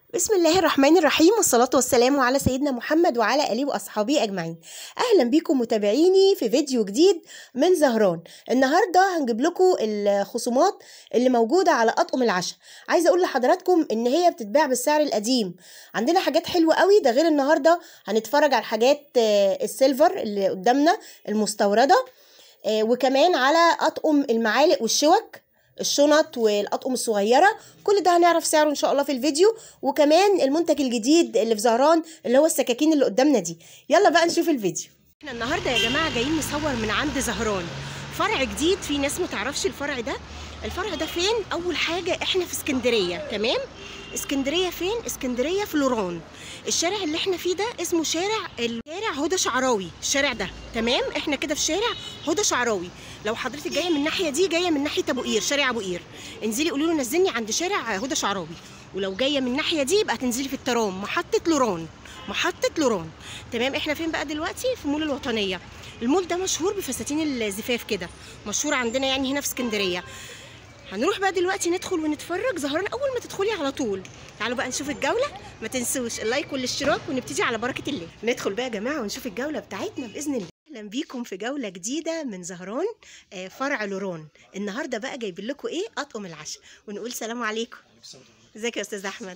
بسم الله الرحمن الرحيم والصلاة والسلام على سيدنا محمد وعلى آله وأصحابه أجمعين أهلا بكم متابعيني في فيديو جديد من زهران النهاردة هنجيب لكم الخصومات اللي موجودة على أطقم العشاء عايزة أقول لحضراتكم إن هي بتتباع بالسعر القديم عندنا حاجات حلوة قوي ده غير النهاردة هنتفرج على الحاجات آه، السيلفر اللي قدامنا المستوردة آه، وكمان على أطقم المعالق والشوك الشنط والاطقم الصغيره كل ده هنعرف سعره ان شاء الله في الفيديو وكمان المنتج الجديد اللي في زهران اللي هو السكاكين اللي قدامنا دي يلا بقى نشوف الفيديو احنا النهارده يا جماعه جايين نصور من عند زهران فرع جديد في ناس ما تعرفش الفرع ده الفرع ده فين اول حاجه احنا في اسكندريه تمام اسكندريه فين اسكندريه في لوران الشارع اللي احنا فيه ده اسمه شارع الشارع هدى شعراوي الشارع ده تمام احنا كده في شارع هدى شعراوي لو حضرتك جايه من الناحيه دي جايه من ناحيه ابو قير شارع ابو قير انزلي قولي له نزلني عند شارع هدى شعراوي ولو جايه من الناحيه دي يبقى تنزلي في الترام محطه لوران محطه لوران تمام احنا فين بقى دلوقتي في مول الوطنيه المول ده مشهور بفساتين الزفاف كده مشهور عندنا يعني هنا في اسكندريه هنروح بقى دلوقتي ندخل ونتفرج زهران اول ما تدخلي على طول تعالوا بقى نشوف الجوله ما تنسوش اللايك والاشتراك ونبتدي على بركه الله ندخل بقى يا جماعه ونشوف الجوله بتاعتنا باذن الله اهلا بيكم في جوله جديده من زهران آه، فرع لوران النهارده بقى جايبين لكم ايه اطقم العشاء ونقول سلام عليكم ازيك يا استاذ احمد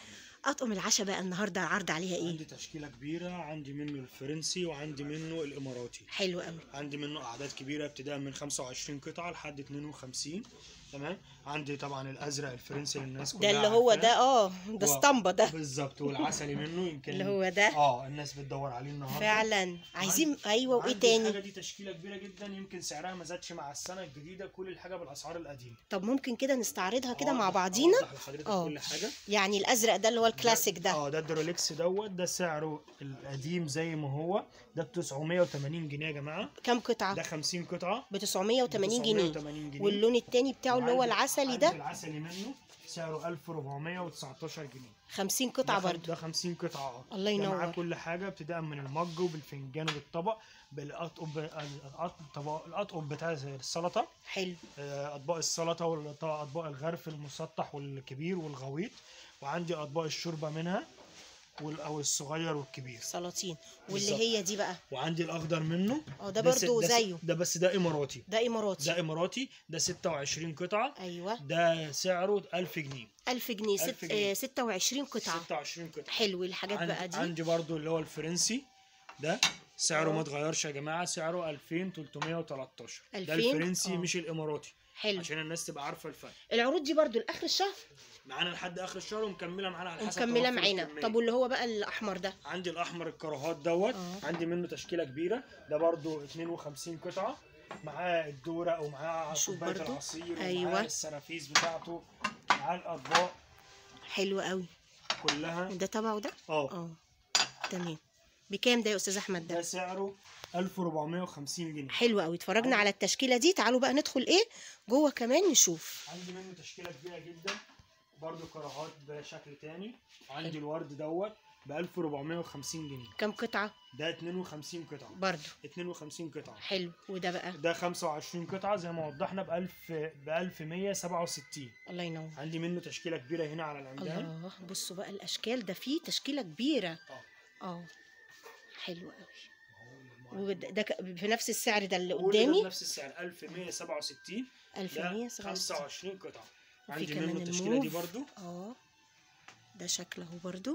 اطقم العشاء بقى النهارده العرض عليها ايه عندي تشكيلة كبيرة عندي منه الفرنسي وعندي منه الإماراتي حلو قوي عندي منه أعداد كبيرة ابتداء من 25 قطعة لحد 52 تمام عندي طبعا الأزرق الفرنسي للناس ده كلها اللي هو عارفاه. ده اه ده و- اسطمبة ده بالظبط والعسلي منه يمكن اللي هو ده اه الناس بتدور عليه النهارده فعلا عايزين ايوه وايه عندي الحاجة تاني دي تشكيلة كبيرة جدا يمكن سعرها ما زادش مع السنة الجديدة كل الحاجة بالأسعار القديمة طب ممكن كده نستعرضها كده أوضح- مع بعضينا أوضح لحضرتك اه. كل حاجة يعني الازرق ده اللي هو الكلاسيك ده اه ده الدروليكس دوت ده سعره القديم زي ما هو ده ب 980 جنيه يا جماعه كام قطعة ده 50 قطعه ب 980 جنيه 980 جنيه واللون التاني بتاعه اللي هو وعندي- العسلي عندي ده العسلي منه سعره 1419 جنيه 50 ده قطعة خم- برضو ده 50 قطعه اه الله ده معاه ينور. كل حاجه ابتداء من المج وبالفنجان وبالطبق بالاطقم الطبق الاطقم بتاع السلطه حلو آه، اطباق السلطه واطباق الغرف المسطح والكبير والغويط وعندي اطباق الشوربه منها وال- او الصغير والكبير سلاطين واللي بالظبط. هي دي بقى وعندي الاخضر منه اه ده س- برضو س- زيه ده بس ده اماراتي ده اماراتي ده اماراتي ده 26 قطعه ايوه ده سعره 1000 جنيه 1000 جنيه ست... 1000 جنيه. آه 26 قطعة 26 قطعه حلو الحاجات عندي, بقى دي عندي برضو اللي هو الفرنسي ده سعره اه. ما اتغيرش يا جماعه سعره 2313 ده 2000 الفرنسي اه. مش الاماراتي حلو عشان الناس تبقى عارفه الفرق العروض دي برضو لاخر الشهر معانا لحد اخر الشهر ومكمله معانا على حسب ومكملة توفر معانا الكمية. طب واللي هو بقى الاحمر ده عندي الاحمر الكراهات دوت اه. عندي منه تشكيله كبيره ده برضو 52 قطعه معاه الدوره ومعاه نشوف كوبايه برضو. العصير أيوة. ومعاه السرافيس بتاعته معاه الاطباق حلو قوي كلها وده تبعه ده اه اه تمام بكام ده يا استاذ احمد ده ده سعره 1450 جنيه حلو قوي اتفرجنا على التشكيله دي تعالوا بقى ندخل ايه جوه كمان نشوف عندي منه تشكيله كبيره جدا برضو كراهات بشكل تاني عندي الورد دوت ب 1450 جنيه كام قطعه ده 52 قطعه برضو 52 قطعه حلو وده بقى ده 25 قطعه زي ما وضحنا ب 1000 ب 1167 الله ينور عندي منه تشكيله كبيره هنا على العمدان الله بصوا بقى الاشكال ده فيه تشكيله كبيره اه اه حلو قوي وده ده ك- في نفس السعر ده اللي كل ده قدامي بنفس السعر 1167 ده 1167 25 قطعه وفي عندي كمان منه التشكيله دي الموف. برضو اه ده شكله برضو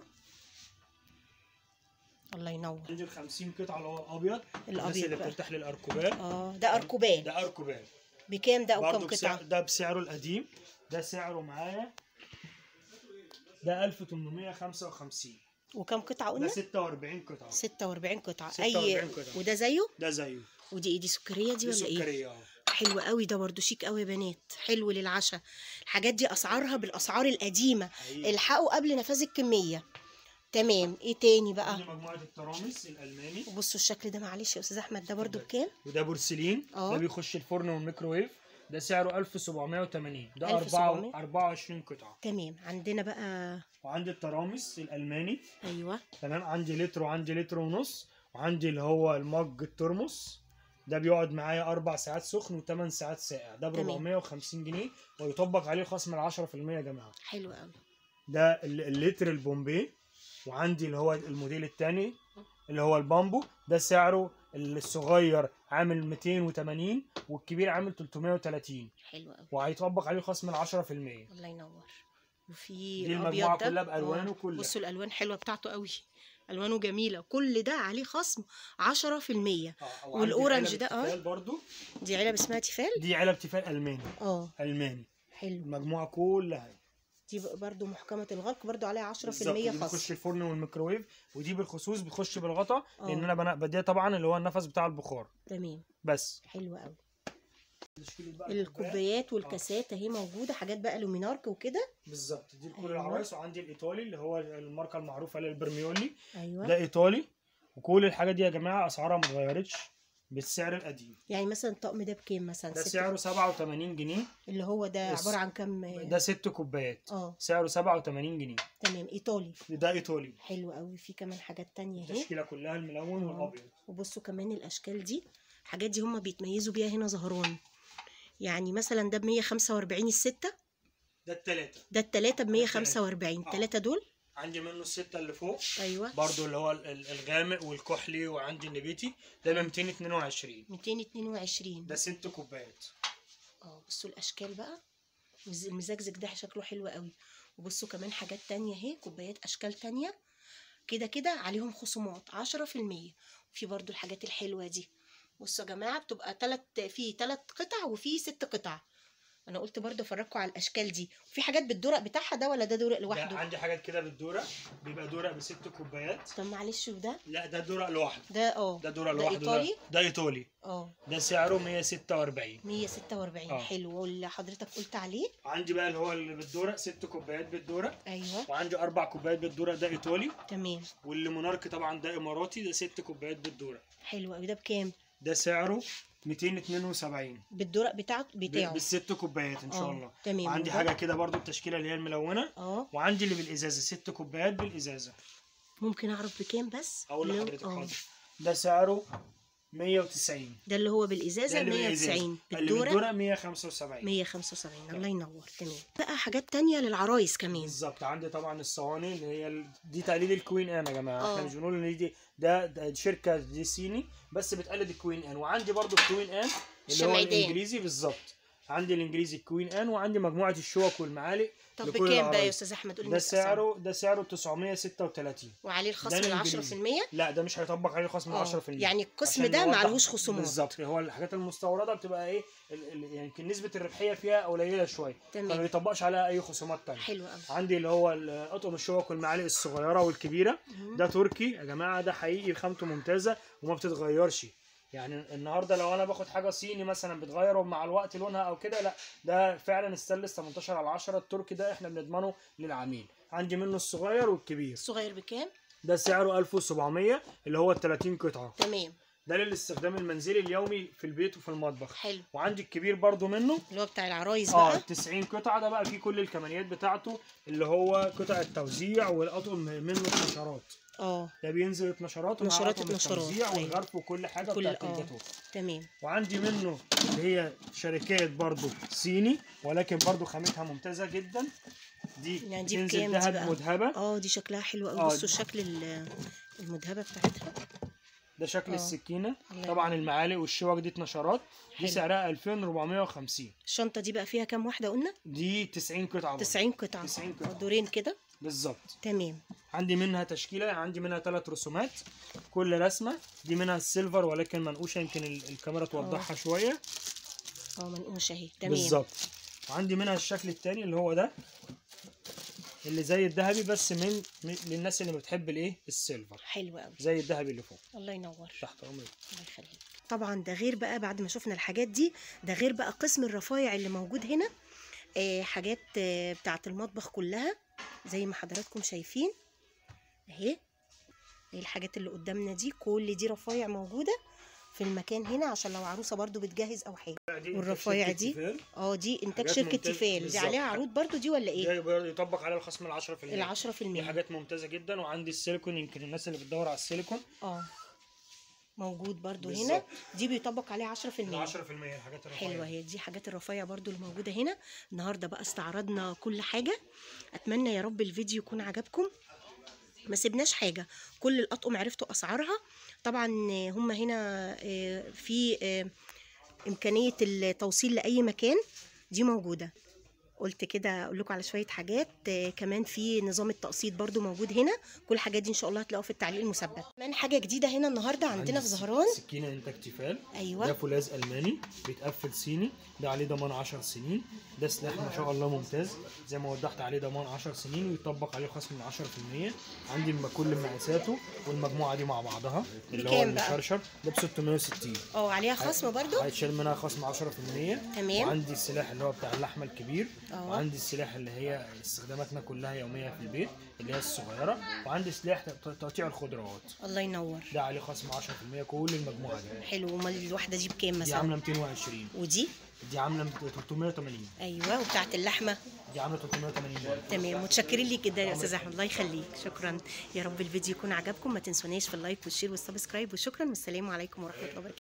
الله ينور عندي ال 50 قطعه اللي هو الابيض الناس الابيض اللي بقى بترتاح للاركوبات اه ده اركوبان ده اركوبات بكام ده وكم برضه بسعر قطعه ده بسعره القديم ده سعره معايا ده 1855 وكم قطعه ده قلنا 46 قطعه 46 قطعه 46 اي قطعة. وده زيه ده زيه ودي ايه دي سكريه دي دي ولا ايه سكريه اه حلو قوي ده برضو شيك قوي يا بنات حلو للعشاء الحاجات دي اسعارها بالاسعار القديمه حقيقي. الحقوا قبل نفاذ الكميه تمام ايه تاني بقى دي مجموعه الترامس الالماني بصوا الشكل ده معلش يا استاذ احمد ده برضو بكام وده بورسلين اه. ده بيخش الفرن والميكروويف ده سعره 1780 ده 1700. 4 24 قطعه تمام عندنا بقى وعندي الترامس الالماني ايوه تمام عندي لتر وعندي لتر ونص وعندي اللي هو المج الترمس ده بيقعد معايا اربع ساعات سخن وثمان ساعات ساقع ده ب تمام. 450 جنيه ويطبق عليه خصم ال 10% يا جماعه حلو قوي ده ال- اللتر البومبي وعندي اللي هو الموديل الثاني اللي هو البامبو ده سعره الصغير عامل 280 والكبير عامل 330 حلو قوي وهيطبق عليه خصم ال 10% الله ينور وفي دي الأبيض المجموعة ده. كلها بألوانه آه، كلها. بصوا الالوان حلوه بتاعته قوي الوانه جميله كل ده عليه خصم 10% والأورنج ده، آه. اه برضو دي علب اسمها تيفال دي علب تيفال الماني اه الماني حلو المجموعه كلها دي بقى برضو محكمه الغلق برضو عليها 10% بالظبط، دي بتخش خصم الفرن والميكروويف ودي بالخصوص بتخش بالغطا آه. لان انا بنا- بديها طبعا اللي هو النفس بتاع البخار تمام بس حلو قوي تشكيلة بقى الكوبايات والكاسات اهي موجوده حاجات بقى لومينارك وكده بالظبط دي لكل أيوة. العرايس وعندي الايطالي اللي هو الماركه المعروفه اللي البرميولي ايوه ده ايطالي وكل الحاجات دي يا جماعه اسعارها ما اتغيرتش بالسعر القديم يعني مثلا الطقم ده بكام مثلا ده ست- سعره 87 جنيه اللي هو ده بس- عباره عن كام ده ست كوبايات اه سعره 87 جنيه تمام ايطالي ده ايطالي حلو قوي في كمان حاجات تانية اهي التشكيله كلها الملون آه. والابيض وبصوا كمان الاشكال دي الحاجات دي هما بيتميزوا بيها هنا زهران يعني مثلا ده ب 145 الستة ده التلاته ده التلاتة ب 145 آه. التلاتة دول عندي منه الستة اللي فوق ايوه برضو اللي هو ال- ال- الغامق والكحلي وعندي النبيتي ده ب 222 222 ده ست كوبايات اه بصوا الاشكال بقى والز- المزجزج ده شكله حلو قوي وبصوا كمان حاجات تانية اهي كوبايات اشكال تانية كده كده عليهم خصومات 10% وفي برضو الحاجات الحلوة دي بصوا يا جماعة بتبقى تلت في تلت قطع وفي ست قطع انا قلت برضو افرجكم على الاشكال دي وفي حاجات بالدرق بتاعها ده ولا ده درق ده لوحده عندي حاجات كده بالدورق بيبقى دورق بست كوبايات طب معلش وده لا ده دورق لوحده ده اه ده دورق ده لوحده ايطالي ده, ده ايطالي اه ده سعره 146 146 آه. حلو واللي حضرتك قلت عليه عندي بقى اللي هو اللي بالدورق ست كوبايات بالدورق ايوه وعندي اربع كوبايات بالدورق ده ايطالي تمام واللي مونارك طبعا ده اماراتي ده ست كوبايات بالدورق حلو قوي ده بكام ده سعره 272 بالدرق بتاعته ب- بتاعه بالست كوبايات ان شاء آه، الله تمام وعندي وده؟ حاجه كده برضو التشكيله اللي هي الملونه اه وعندي اللي بالازازه ست كوبايات بالازازه ممكن اعرف بكام بس اقول اللي هو- لحضرتك آه. حاضر ده سعره 190 ده اللي هو ده بالازازه اللي بالإزازة. 190 اللي بالدورة بالدورة 175 175 الله ينور تمام بقى حاجات تانية للعرايس كمان بالظبط عندي طبعا الصواني اللي هي ال- دي تقليد الكوين ان يا جماعه آه. احنا مش بنقول ان دي ده, ده شركه دي صيني بس بتقلد الكوين ان وعندي برضو الكوين ان اللي هو الشمعدان. الانجليزي بالظبط عندي الانجليزي الكوين ان وعندي مجموعه الشوك والمعالق طب لكل بكام بقى يا العرايس. استاذ احمد قول ده سعره ده سعره 936 وعليه الخصم ده ال الإنجليزي. 10% لا ده مش هيطبق عليه خصم آه، 10% يعني القسم عشان ده نوضح- معلهوش خصومات بالظبط هو الحاجات المستورده بتبقى ايه ال- ال- يعني يمكن نسبه الربحيه فيها قليله شويه تمام. فما بيطبقش عليها اي خصومات تانية حلو قوي عندي اللي هو ال- اطقم الشوك والمعالق الصغيره والكبيره مم. ده تركي يا جماعه ده حقيقي خامته ممتازه وما بتتغيرش يعني النهارده لو انا باخد حاجه صيني مثلا بتغير مع الوقت لونها او كده لا ده فعلا ستانلس 18 على 10 التركي ده احنا بنضمنه للعميل عندي منه الصغير والكبير الصغير بكام ده سعره 1700 اللي هو ال 30 قطعه تمام ده للاستخدام المنزلي اليومي في البيت وفي المطبخ حلو وعندي الكبير برضو منه اللي هو بتاع العرايس اه بقى 90 قطعه ده بقى فيه كل الكماليات بتاعته اللي هو قطع التوزيع والاطقم منه اتنشرات اه ده بينزل اتنشرات ومع اتنشرات- أطقم اتنشرات، التوزيع أيوة. والغرف وكل حاجه كل- بتاعت آه. الجاتوه تمام وعندي منه اللي هي شركات برضو صيني ولكن برضو خامتها ممتازه جدا دي يعني دي بتنزل بكام دي ذهب بقى؟ مذهبه اه دي شكلها حلو قوي آه، بصوا دي- الشكل ال- المذهبه بتاعتها ده شكل آه. السكينه الله طبعا المعالق والشوك دي اتنشرات دي حلو. سعرها 2450 الشنطه دي بقى فيها كام واحده قلنا دي 90 قطعه برضو. 90 قطعه 90 قطعة. دورين كده بالظبط تمام عندي منها تشكيله عندي منها ثلاث رسومات كل رسمه دي منها السيلفر ولكن منقوشه يمكن ال- الكاميرا توضحها شويه اه منقوشه اهي تمام بالظبط وعندي منها الشكل التاني اللي هو ده اللي زي الذهبي بس من من- للناس اللي بتحب الايه السيلفر حلو قوي زي الذهبي اللي فوق الله ينور تحت امرك الله يخليك طبعا ده غير بقى بعد ما شفنا الحاجات دي ده غير بقى قسم الرفايع اللي موجود هنا آه حاجات آه بتاعه المطبخ كلها زي ما حضراتكم شايفين اهي اهي الحاجات اللي قدامنا دي كل دي رفايع موجوده في المكان هنا عشان لو عروسه برضو بتجهز او حاجه والرفايع دي؟ اه دي انتاج حاجات شركه ممتازة. تيفال دي بالظبط. عليها عروض برضو دي ولا ايه ده برضه يطبق عليها الخصم ال 10% ال 10% دي حاجات ممتازه جدا وعندي السيليكون يمكن الناس اللي بتدور على السيليكون اه موجود برضو بالظبط. هنا دي بيطبق عليه 10% 10% الحاجات الرفيعة حلوة هي دي حاجات الرفيع برضو اللي موجودة هنا النهاردة بقى استعرضنا كل حاجة أتمنى يا رب الفيديو يكون عجبكم ما سيبناش حاجة كل الأطقم عرفتوا أسعارها طبعا آه، هم هنا آه، في آه، إمكانية التوصيل لأي مكان دي موجودة قلت كده اقول لكم على شويه حاجات آه، كمان في نظام التقسيط برضو موجود هنا كل الحاجات دي ان شاء الله هتلاقوها في التعليق المثبت كمان حاجه جديده هنا النهارده عندنا في عندي زهران سكينة انتاج تيفال ده ايوه فولاذ الماني بيتقفل صيني ده عليه ضمان 10 سنين ده سلاح ما شاء الله ممتاز زي ما وضحت عليه ضمان 10 سنين ويطبق عليه خصم من 10% عندي الم- كل مقاساته والمجموعه دي مع بعضها اللي هو بكام بقى؟ المشرشر ده ب 660 اه عليها خصم برضو هيتشال منها خصم 10% تمام. وعندي السلاح اللي هو بتاع اللحمه الكبير اه. وعندي السلاح اللي هي استخداماتنا كلها يوميه في البيت اللي هي الصغيره وعندي سلاح ت- تقطيع الخضروات الله ينور ده عليه خصم 10% كل المجموعه دي حلو امال الواحده دي بكام دي مثلا عامله 220 ودي دي عامله 380 ايوه وبتاعت اللحمه دي عامله 380 برضه تمام متشكرين ليك جدا يا استاذ احمد الله يخليك شكرا يا رب الفيديو يكون عجبكم ما تنسوناش في اللايك والشير والسبسكرايب وشكرا والسلام عليكم ورحمه الله وبركاته